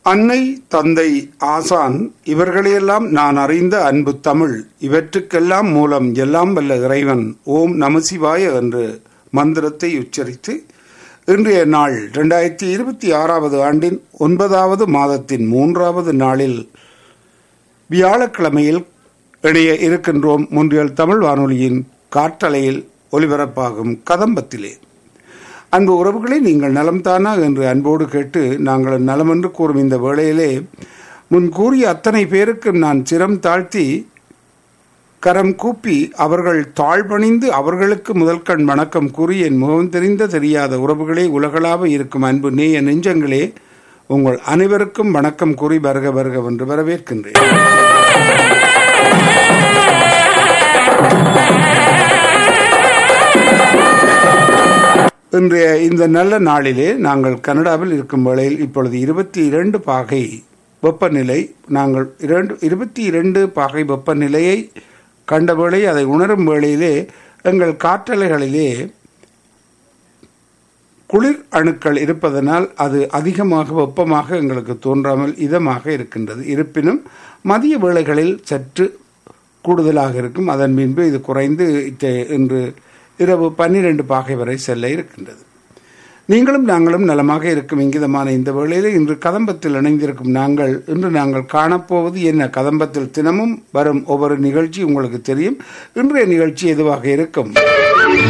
அன்னை தந்தை ஆசான் இவர்களையெல்லாம் நான் அறிந்த அன்பு தமிழ் இவற்றுக்கெல்லாம் மூலம் எல்லாம் வல்ல இறைவன் ஓம் நமசிவாய என்று மந்திரத்தை உச்சரித்து இன்றைய நாள் இரண்டாயிரத்தி இருபத்தி ஆறாவது ஆண்டின் ஒன்பதாவது மாதத்தின் மூன்றாவது நாளில் வியாழக்கிழமையில் இணைய இருக்கின்றோம் முன்றியல் தமிழ் வானொலியின் காற்றலையில் ஒலிபரப்பாகும் கதம்பத்திலே அன்பு உறவுகளை நீங்கள் நலம்தானா என்று அன்போடு கேட்டு நாங்கள் நலம் என்று கூறும் இந்த வேளையிலே முன் கூறிய அத்தனை பேருக்கும் நான் சிரம் தாழ்த்தி கரம் கூப்பி அவர்கள் தாழ்பணிந்து அவர்களுக்கு முதல் கண் வணக்கம் கூறி என் முகம் தெரிந்த தெரியாத உறவுகளே உலகளாக இருக்கும் அன்பு நேய நெஞ்சங்களே உங்கள் அனைவருக்கும் வணக்கம் கூறி வருக வருக என்று வரவேற்கின்றேன் இன்றைய இந்த நல்ல நாளிலே நாங்கள் கனடாவில் இருக்கும் வேளையில் இப்பொழுது இருபத்தி இரண்டு பாகை வெப்பநிலை நாங்கள் இரண்டு இருபத்தி இரண்டு பாகை வெப்பநிலையை கண்ட வேளை அதை உணரும் வேளையிலே எங்கள் காற்றலைகளிலே குளிர் அணுக்கள் இருப்பதனால் அது அதிகமாக வெப்பமாக எங்களுக்கு தோன்றாமல் இதமாக இருக்கின்றது இருப்பினும் மதிய வேளைகளில் சற்று கூடுதலாக இருக்கும் அதன் பின்பு இது குறைந்து இன்று இரவு பன்னிரண்டு பாகை வரை செல்ல இருக்கின்றது நீங்களும் நாங்களும் நலமாக இருக்கும் இங்கிதமான இந்த வேளையில் இன்று கதம்பத்தில் இணைந்திருக்கும் நாங்கள் இன்று நாங்கள் காணப்போவது என்ன கதம்பத்தில் தினமும் வரும் ஒவ்வொரு நிகழ்ச்சி உங்களுக்கு தெரியும் இன்றைய நிகழ்ச்சி எதுவாக இருக்கும்